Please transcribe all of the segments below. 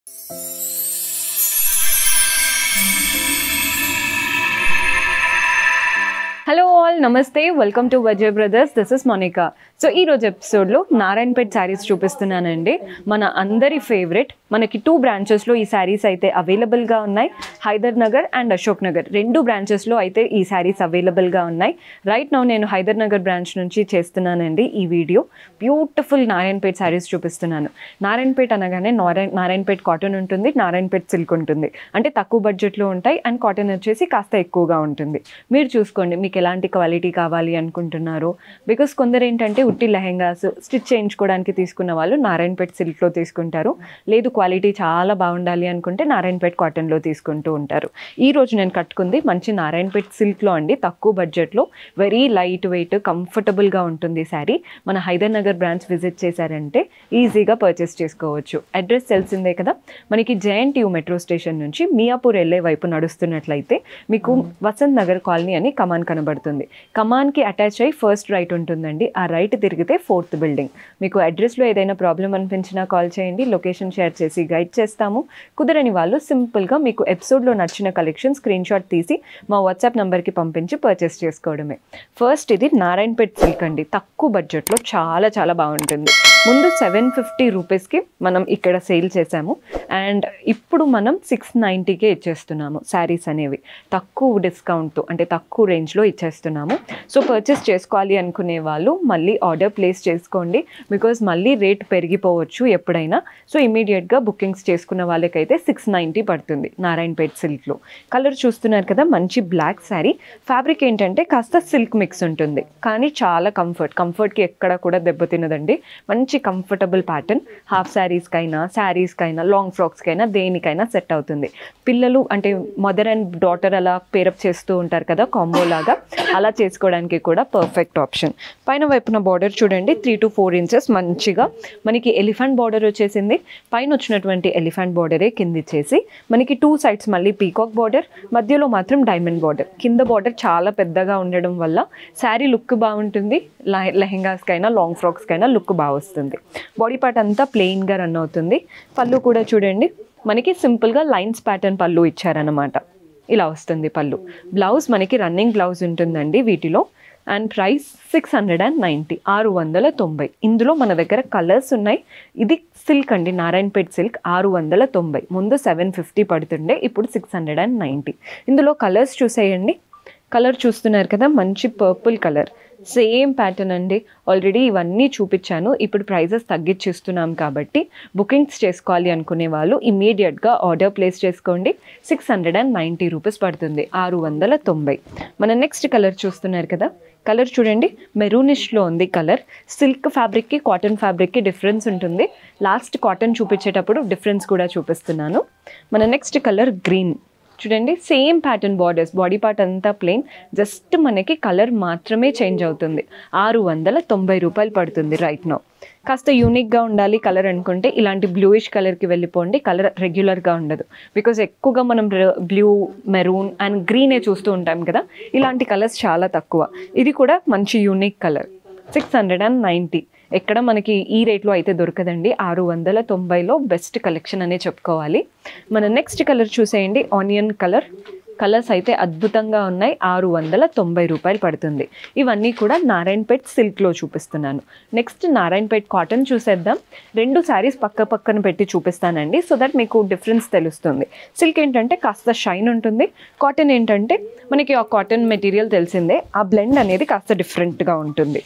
hello all నమస్తే welcome to Vijay brothers this is Monika so ఈ రోజు ఎపిసోడ్లో నారాయణపేట్ శారీస్ చూపిస్తున్నానండి మన అందరి ఫేవరెట్ మనకి టూ బ్రాంచెస్లో ఈ శారీస్ అయితే అవైలబుల్గా ఉన్నాయి హైదర్ నగర్ అండ్ అశోక్ నగర్ రెండు బ్రాంచెస్లో అయితే ఈ శారీస్ అవైలబుల్గా ఉన్నాయి రైట్ నౌ నేను హైదర్ నగర్ బ్రాంచ్ నుంచి చేస్తున్నానండి ఈ వీడియో బ్యూటిఫుల్ నారాయణపేట్ శారీస్ చూపిస్తున్నాను నారాయణపేట్ అనగానే నారాయణ నారాయణపేట్ కాటన్ ఉంటుంది నారాయణపేట్ సిల్క్ ఉంటుంది అంటే తక్కువ బడ్జెట్లో ఉంటాయి అండ్ కాటన్ వచ్చేసి కాస్త ఎక్కువగా ఉంటుంది మీరు చూసుకోండి మీకు ఎలాంటి క్వాలిటీ కావాలి అనుకుంటున్నారు బికాస్ కొందరు ఏంటంటే ఉట్టి లెహెంగాస్ స్టిచ్ చేయించుకోవడానికి తీసుకున్న వాళ్ళు నారాయణపేట్ సిల్క్లో తీసుకుంటారు లేదు క్వాలిటీ చాలా బాగుండాలి అనుకుంటే నారాయణపేట్ కాటన్లో తీసుకుంటూ ఉంటారు ఈ రోజు నేను కట్టుకుంది మంచి నారాయణపేట్ సిల్క్లో అండి తక్కువ బడ్జెట్లో వెరీ లైట్ వెయిట్ కంఫర్టబుల్గా ఉంటుంది శారీ మన హైదర్ నగర్ బ్రాంచ్ విజిట్ చేశారంటే ఈజీగా పర్చేస్ చేసుకోవచ్చు అడ్రస్ తెలిసిందే కదా మనకి జేఎన్టీయూ మెట్రో స్టేషన్ నుంచి మియాపూర్ వెళ్ళే వైపు నడుస్తున్నట్లయితే మీకు వసంత్ నగర్ కాలనీ అని కమాన్ కనబడుతుంది కమాన్కి అటాచ్ అయ్యి ఫస్ట్ రైట్ ఉంటుందండి ఆ రైట్ తిరిగితే ఫోర్త్ బిల్డింగ్ మీకు అడ్రస్లో ఏదైనా ప్రాబ్లం అనిపించినా కాల్ చేయండి లొకేషన్ షేర్ చేసి గైడ్ చేస్తాము కుదరని వాళ్ళు సింపుల్గా మీకు ఎపిసోడ్లో నచ్చిన కలెక్షన్ స్క్రీన్ షాట్ తీసి మా వాట్సాప్ నెంబర్కి పంపించి పర్చేస్ చేసుకోవడమే ఫస్ట్ ఇది నారాయణపేట్ సిల్క్ అండి తక్కువ బడ్జెట్లో చాలా చాలా బాగుంటుంది ముందు సెవెన్ ఫిఫ్టీ రూపీస్కి మనం ఇక్కడ సేల్ చేసాము అండ్ ఇప్పుడు మనం సిక్స్ నైంటీకే ఇచ్చేస్తున్నాము శారీస్ అనేవి తక్కువ డిస్కౌంట్తో అంటే తక్కువ రేంజ్లో ఇచ్చేస్తున్నాము సో పర్చేస్ చేసుకోవాలి అనుకునే వాళ్ళు మళ్ళీ ఆర్డర్ ప్లేస్ చేసుకోండి బికాజ్ మళ్ళీ రేట్ పెరిగిపోవచ్చు ఎప్పుడైనా సో ఇమీడియట్గా బుకింగ్స్ చేసుకున్న వాళ్ళకైతే సిక్స్ నైంటీ పడుతుంది నారాయణపేట్ సిల్క్లో కలర్ చూస్తున్నారు కదా మంచి బ్లాక్ శారీ ఫ్యాబ్రిక్ ఏంటంటే కాస్త సిల్క్ మిక్స్ ఉంటుంది కానీ చాలా కంఫర్ట్ కంఫర్ట్కి ఎక్కడ కూడా దెబ్బతినదండి మంచి కంఫర్టబుల్ ప్యాటర్న్ హాఫ్ శారీస్కైనా శారీస్కైనా లాంగ్ ఫ్రాక్స్కైనా దేనికైనా సెట్ అవుతుంది పిల్లలు అంటే మదర్ అండ్ డాటర్ అలా పేరప్ చేస్తూ ఉంటారు కదా కాంబో లాగా అలా చేసుకోవడానికి కూడా పర్ఫెక్ట్ ఆప్షన్ పైన వైపున బార్డర్ చూడండి త్రీ టు ఫోర్ ఇంచెస్ మంచిగా మనకి ఎలిఫెంట్ బార్డర్ వచ్చేసింది పైన వచ్చినటువంటి ఎలిఫెంట్ బార్డరే కింద ఇచ్చేసి మనకి టూ సైడ్స్ మళ్ళీ పీకాక్ బార్డర్ మధ్యలో మాత్రం డైమండ్ బార్డర్ కింద బార్డర్ చాలా పెద్దగా ఉండడం వల్ల శారీ లుక్ బాగుంటుంది లె- లెహెంగాస్కైనా లాంగ్ ఫ్రాక్స్కైనా లుక్ బాగా వస్తుంది బాడీ పార్ట్ అంతా ప్లెయిన్గా రన్ అవుతుంది పళ్ళు కూడా చూడండి మనకి సింపుల్గా లైన్స్ ప్యాటర్న్ పళ్ళు ఇచ్చారనమాట ఇలా వస్తుంది పళ్ళు బ్లౌజ్ మనకి రన్నింగ్ బ్లౌజ్ ఉంటుందండి వీటిలో and price six hundred and ninety ఆరు వందల తొంభై ఇందులో మన దగ్గర కలర్స్ ఉన్నాయి ఇది సిల్క్ అండి నారాయణపేట్ సిల్క్ ఆరు వందల తొంభై ముందు సెవెన్ ఫిఫ్టీ పడుతుండే ఇప్పుడు సిక్స్ హండ్రెడ్ అండ్ నైంటీ ఇందులో కలర్స్ చూసేయండి కలర్ చూస్తున్నారు కదా మంచి పర్పుల్ కలర్ సేమ్ ప్యాటర్న్ అండి ఆల్రెడీ ఇవన్నీ చూపించాను ఇప్పుడు ప్రైజెస్ తగ్గించిస్తున్నాం కాబట్టి బుకింగ్స్ చేసుకోవాలి అనుకునే వాళ్ళు ఇమీడియట్గా ఆర్డర్ ప్లేస్ చేసుకోండి six hundred and ninety rupees పడుతుంది ఆరు వందల తొంభై మన నెక్స్ట్ కలర్ చూస్తున్నారు కదా కలర్ చూడండి మెరూనిష్లో ఉంది కలర్ సిల్క్ ఫ్యాబ్రిక్కి కాటన్ ఫ్యాబ్రిక్కి డిఫరెన్స్ ఉంటుంది లాస్ట్ కాటన్ చూపించేటప్పుడు డిఫరెన్స్ కూడా చూపిస్తున్నాను మన నెక్స్ట్ కలర్ గ్రీన్ చూడండి same pattern borders body part అంతా ప్లెయిన్ జస్ట్ మనకి కలర్ మాత్రమే చేంజ్ అవుతుంది ఆరు వందల తొంభై రూపాయలు పడుతుంది రైట్ నో కాస్త యూనిక్గా ఉండాలి కలర్ అనుకుంటే ఇలాంటి బ్లూయిష్ కలర్కి వెళ్ళిపోండి కలర్ రెగ్యులర్గా ఉండదు బికాజ్ ఎక్కువగా మనం బ్లూ మెరూన్ అండ్ గ్రీనే చూస్తూ ఉంటాం కదా ఇలాంటి కలర్స్ చాలా తక్కువ ఇది కూడా మంచి unique colour six hundred and ninety ఎక్కడ మనకి ఈ రేట్లో అయితే దొరకదండి ఆరు వందల తొంభైలో బెస్ట్ కలెక్షన్ అనే చెప్పుకోవాలి మన నెక్స్ట్ కలర్ చూసేయండి ఆనియన్ కలర్ కలర్స్ అయితే అద్భుతంగా ఉన్నాయి ఆరు వందల తొంభై రూపాయలు పడుతుంది ఇవన్నీ కూడా నారాయణపేట్ సిల్క్లో చూపిస్తున్నాను నెక్స్ట్ నారాయణపేట్ కాటన్ చూసేద్దాం రెండు శారీస్ పక్క పక్కన పెట్టి చూపిస్తానండి సో దట్ మీకు డిఫరెన్స్ తెలుస్తుంది సిల్క్ ఏంటంటే కాస్త షైన్ ఉంటుంది కాటన్ ఏంటంటే మనకి ఆ కాటన్ మెటీరియల్ తెలిసిందే ఆ బ్లెండ్ అనేది కాస్త డిఫరెంట్గా ఉంటుంది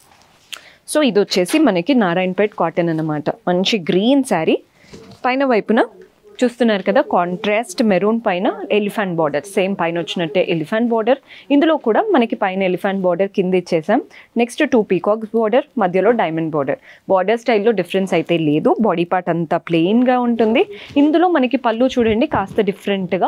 సో ఇది వచ్చేసి మనకి నారాయణపేట్ కాటన్ అన్నమాట మంచి గ్రీన్ శారీ పైన వైపున చూస్తున్నారు కదా కాంట్రాస్ట్ మెరూన్ పైన ఎలిఫెంట్ బార్డర్ సేమ్ పైన వచ్చినట్టే ఎలిఫెంట్ బార్డర్ ఇందులో కూడా మనకి పైన ఎలిఫెంట్ బార్డర్ కింద ఇచ్చేసాం నెక్స్ట్ టూ పీకాక్స్ బార్డర్ మధ్యలో డైమండ్ బార్డర్ బార్డర్ స్టైల్లో డిఫరెన్స్ అయితే లేదు బాడీ పార్ట్ అంతా ప్లెయిన్గా ఉంటుంది ఇందులో మనకి పళ్ళు చూడండి కాస్త డిఫరెంట్గా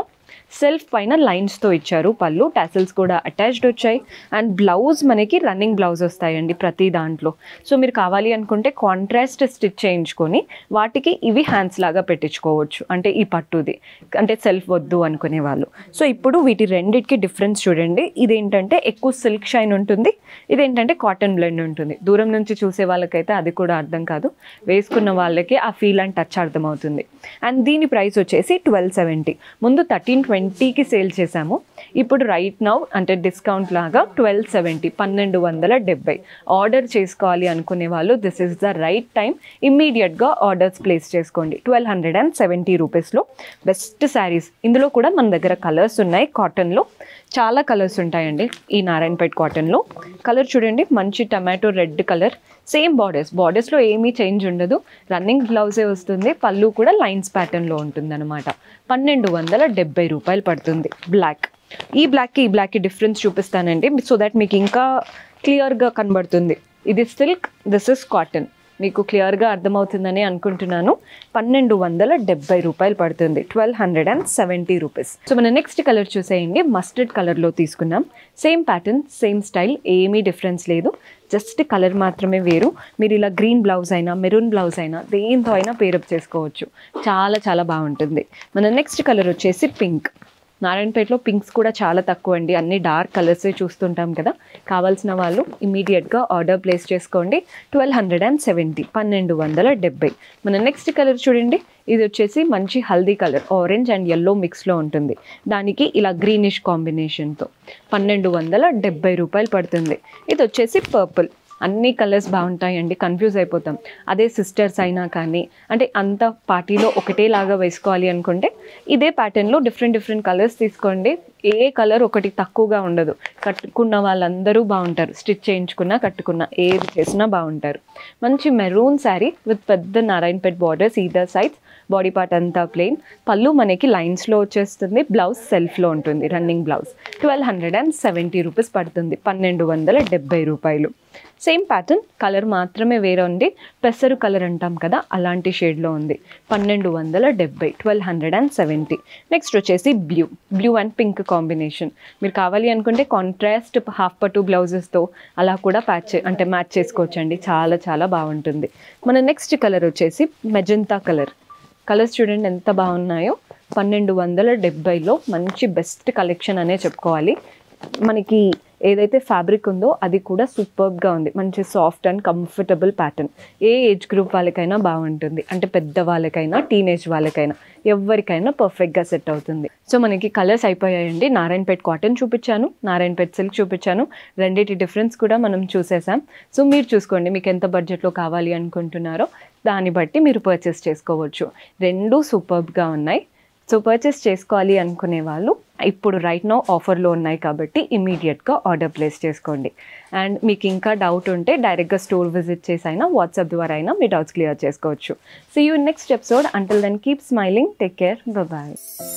సెల్ఫ్ పైన లైన్స్తో ఇచ్చారు పళ్ళు టాసిల్స్ కూడా అటాచ్డ్ వచ్చాయి అండ్ బ్లౌజ్ మనకి రన్నింగ్ బ్లౌజ్ వస్తాయండి ప్రతి దాంట్లో సో మీరు కావాలి అనుకుంటే కాంట్రాస్ట్ స్టిచ్ చేయించుకొని వాటికి ఇవి హ్యాండ్స్ లాగా పెట్టించుకోవచ్చు అంటే ఈ పట్టుది అంటే సెల్ఫ్ వద్దు అనుకునే వాళ్ళు సో ఇప్పుడు వీటి రెండిటికి డిఫరెన్స్ చూడండి ఇదేంటంటే ఎక్కువ సిల్క్ షైన్ ఉంటుంది ఇదేంటంటే కాటన్ బ్లెండ్ ఉంటుంది దూరం నుంచి చూసే వాళ్ళకైతే అది కూడా అర్థం కాదు వేసుకున్న వాళ్ళకి ఆ ఫీల్ అండ్ టచ్ అర్థమవుతుంది అండ్ దీని ప్రైస్ వచ్చేసి ట్వెల్వ్ సెవెంటీ ముందు థర్టీన్ ట్వంటీకి సేల్ చేశాము ఇప్పుడు రైట్ నౌ అంటే డిస్కౌంట్ లాగా ట్వెల్వ్ సెవెంటీ పన్నెండు వందల డెబ్బై ఆర్డర్ చేసుకోవాలి అనుకునే వాళ్ళు this is the right time ఇమ్మీడియట్గా ఆర్డర్స్ ప్లేస్ చేసుకోండి ట్వెల్వ్ హండ్రెడ్ అండ్ సెవెంటీ రూపీస్లో బెస్ట్ శారీస్ ఇందులో కూడా మన దగ్గర కలర్స్ ఉన్నాయి కాటన్లో చాలా కలర్స్ ఉంటాయండి ఈ నారాయణపేట్ కాటన్లో కలర్ చూడండి మంచి tomato red colour same borders బార్డర్స్లో ఏమీ చేంజ్ ఉండదు రన్నింగ్ బ్లౌజే వస్తుంది పళ్ళు కూడా లైన్స్ ప్యాటర్న్లో ఉంటుంది అనమాట పన్నెండు వందల డెబ్బై రూపాయలు పడుతుంది బ్లాక్ ఈ బ్లాక్కి ఈ బ్లాక్కి డిఫరెన్స్ చూపిస్తానండి సో దట్ మీకు ఇంకా క్లియర్గా కనబడుతుంది ఇది సిల్క్ దిస్ ఇస్ కాటన్ మీకు క్లియర్గా అర్థమవుతుందని అనుకుంటున్నాను పన్నెండు వందల డెబ్బై రూపాయలు పడుతుంది twelve hundred and seventy rupees so మన నెక్స్ట్ కలర్ చూసేయండి మస్టర్డ్ కలర్లో తీసుకున్నాం సేమ్ ప్యాటర్న్ సేమ్ స్టైల్ ఏమీ డిఫరెన్స్ లేదు జస్ట్ కలర్ మాత్రమే వేరు మీరు ఇలా గ్రీన్ బ్లౌజ్ అయినా మెరూన్ బ్లౌజ్ అయినా దేంతో అయినా పేరప్ చేసుకోవచ్చు చాలా చాలా బాగుంటుంది మన నెక్స్ట్ కలర్ వచ్చేసి పింక్ నారాయణపేటలో పింక్స్ కూడా చాలా తక్కువ అండి అన్ని డార్క్ కలర్సే చూస్తుంటాం కదా కావాల్సిన వాళ్ళు ఇమీడియట్గా ఆర్డర్ ప్లేస్ చేసుకోండి ట్వెల్వ్ హండ్రెడ్ అండ్ సెవెంటీ పన్నెండు వందల డెబ్బై మన నెక్స్ట్ కలర్ చూడండి ఇది వచ్చేసి మంచి హల్దీ కలర్ ఆరెంజ్ అండ్ ఎల్లో మిక్స్లో ఉంటుంది దానికి ఇలా గ్రీనిష్ కాంబినేషన్తో పన్నెండు వందల డెబ్బై రూపాయలు పడుతుంది ఇది వచ్చేసి పర్పుల్ అన్ని కలర్స్ బాగుంటాయండి కన్ఫ్యూజ్ అయిపోతాం అదే సిస్టర్స్ అయినా కానీ అంటే అంత పార్టీలో ఒకటేలాగా వేసుకోవాలి అనుకుంటే ఇదే ప్యాటర్న్లో డిఫరెంట్ డిఫరెంట్ కలర్స్ తీసుకోండి ఏ కలర్ ఒకటి తక్కువగా ఉండదు కట్టుకున్న వాళ్ళందరూ బాగుంటారు స్టిచ్ చేయించుకున్నా కట్టుకున్నా ఏది చేసినా బాగుంటారు మంచి మెరూన్ శారీ విత్ పెద్ద Narayanpet borders either sides body part అంతా ప్లెయిన్ పళ్ళు మనకి లైన్స్లో వచ్చేస్తుంది బ్లౌజ్ సెల్ఫ్లో ఉంటుంది running blouse twelve hundred and seventy rupees పడుతుంది పన్నెండు వందల డెబ్బై రూపాయలు సేమ్ ప్యాటర్న్ కలర్ మాత్రమే వేరే ఉంది పెసరు కలర్ అంటాం కదా అలాంటి షేడ్లో ఉంది పన్నెండు వందల డెబ్బై twelve hundred and seventy next వచ్చేసి blue blue and pink combination మీరు కావాలి అనుకుంటే కాంట్రాస్ట్ హాఫ్ పట్టు బ్లౌజెస్తో అలా కూడా ప్యాచ్ అంటే మ్యాచ్ చేసుకోవచ్చండి చాలా చాలా బాగుంటుంది మన నెక్స్ట్ కలర్ వచ్చేసి మెజంతా కలర్ కలర్స్ చూడండి ఎంత బాగున్నాయో పన్నెండు వందల డెబ్బైలో మంచి బెస్ట్ కలెక్షన్ అనే చెప్పుకోవాలి మనకి ఏదైతే ఫ్యాబ్రిక్ ఉందో అది కూడా సూపర్గా ఉంది మంచి సాఫ్ట్ అండ్ కంఫర్టబుల్ ప్యాటర్న్ ఏ ఏజ్ గ్రూప్ వాళ్ళకైనా బాగుంటుంది అంటే పెద్ద వాళ్ళకైనా టీనేజ్ వాళ్ళకైనా ఎవరికైనా పర్ఫెక్ట్గా సెట్ అవుతుంది సో మనకి కలర్స్ అయిపోయాయండి నారాయణపేట్ కాటన్ చూపించాను నారాయణపేట్ సిల్క్ చూపించాను రెండింటి డిఫరెన్స్ కూడా మనం చూసేసాం సో మీరు చూసుకోండి మీకు ఎంత బడ్జెట్లో కావాలి అనుకుంటున్నారో దాన్ని బట్టి మీరు పర్చేస్ చేసుకోవచ్చు రెండు సూపర్గా ఉన్నాయి సో పర్చేస్ చేసుకోవాలి అనుకునే వాళ్ళు ఇప్పుడు రైట్ నో ఆఫర్లో ఉన్నాయి కాబట్టి ఇమీడియట్గా ఆర్డర్ ప్లేస్ చేసుకోండి అండ్ మీకు ఇంకా డౌట్ ఉంటే డైరెక్ట్గా స్టోర్ విజిట్ చేసి అయినా వాట్సాప్ ద్వారా అయినా మీ డౌట్స్ క్లియర్ చేసుకోవచ్చు so you next episode until then keep smiling take care bye